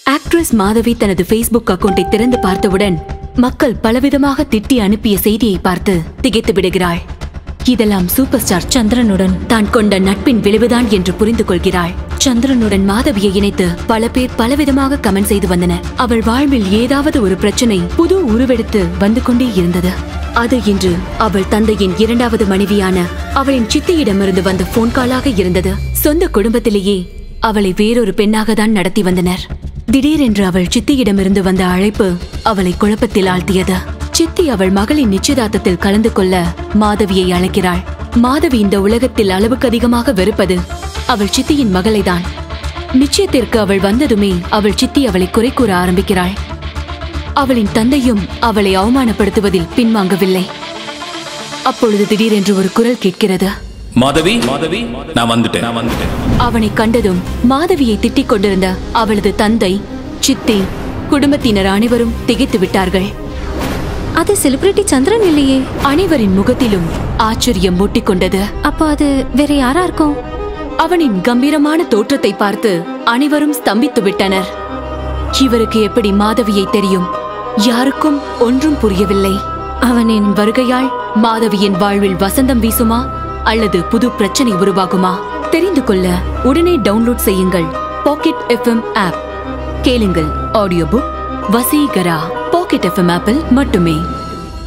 actress Madhavi தனது Facebook அக்கவுண்டை திறந்து பார்த்தவுடன் மக்கள் பலவிதமாக திட்டி அனுப்பிய செய்தியை பார்த்து திகைத்து விடுகிறாள் இதெல்லாம் சூப்பர் ஸ்டார் சந்திரனுடன் தான் கொண்ட நட்பின் விளைவுதான் என்று புரிந்து கொள்கிறாள் சந்திரனுடன் மாதவியை இணைத்து பல பேர் பலவிதமாக கமெண்ட் செய்து வந்தனர் அவள் வாழ்வில் ஏதாவது ஒரு பிரச்சனை புது உருவெடுத்து வந்து கொண்டே இருந்தது அது இன்று அவள் தந்தையின் இரண்டாவது மனைவியான அவளின் சித்தியிடமிருந்து வந்த போன் காலாக இருந்தது சொந்த குடும்பத்திலேயே அவளை வேறொரு பெண்ணாக தான் நடத்தி வந்தனர் திடீரென்று அவள் சித்தியிடமிருந்து வந்த அழைப்பு அவளை குழப்பத்தில் ஆழ்த்தியது சித்தி அவள் மகளின் நிச்சயதார்த்தத்தில் கலந்து கொள்ள மாதவியை அழைக்கிறாள் மாதவி இந்த உலகத்தில் அளவுக்கு அதிகமாக வெறுப்பது அவள் சித்தியின் மகளைதான் நிச்சயத்திற்கு அவள் வந்ததுமே அவள் சித்தி அவளை குறை கூற ஆரம்பிக்கிறாள் அவளின் தந்தையும் அவளை அவமானப்படுத்துவதில் பின்வாங்கவில்லை அப்பொழுது திடீரென்று ஒரு குரல் கேட்கிறது மாதவி மாதவி நான் வந்துட்டேன் நான் வந்துட்டேன் அவனை கண்டதும் மாதவியை திட்டிக் கொண்டிருந்த அவளது தந்தை சித்தி குடும்பத்தினர் அனைவரும் திகைத்து விட்டார்கள் அது செலிபிரிட்டி சந்திரன் இல்லையே அனைவரின் முகத்திலும் ஆச்சரியம் மூட்டிக்கொண்டது அப்போ அது வேற யாரா இருக்கும் அவனின் கம்பீரமான தோற்றத்தை பார்த்து அனைவரும் ஸ்தம்பித்து விட்டனர் இவருக்கு எப்படி மாதவியை தெரியும் யாருக்கும் ஒன்றும் புரியவில்லை அவனின் வருகையால் மாதவியின் வாழ்வில் வசந்தம் வீசுமா அல்லது புது பிரச்சனை உருவாகுமா தெரிந்து கொள்ள உடனே டவுன்லோட் செய்யுங்கள் பாக்கெட் எஃப்எம் ஆப் கேளுங்கள் audio book Vaseegara pocket FM ஆப்பில் மட்டுமே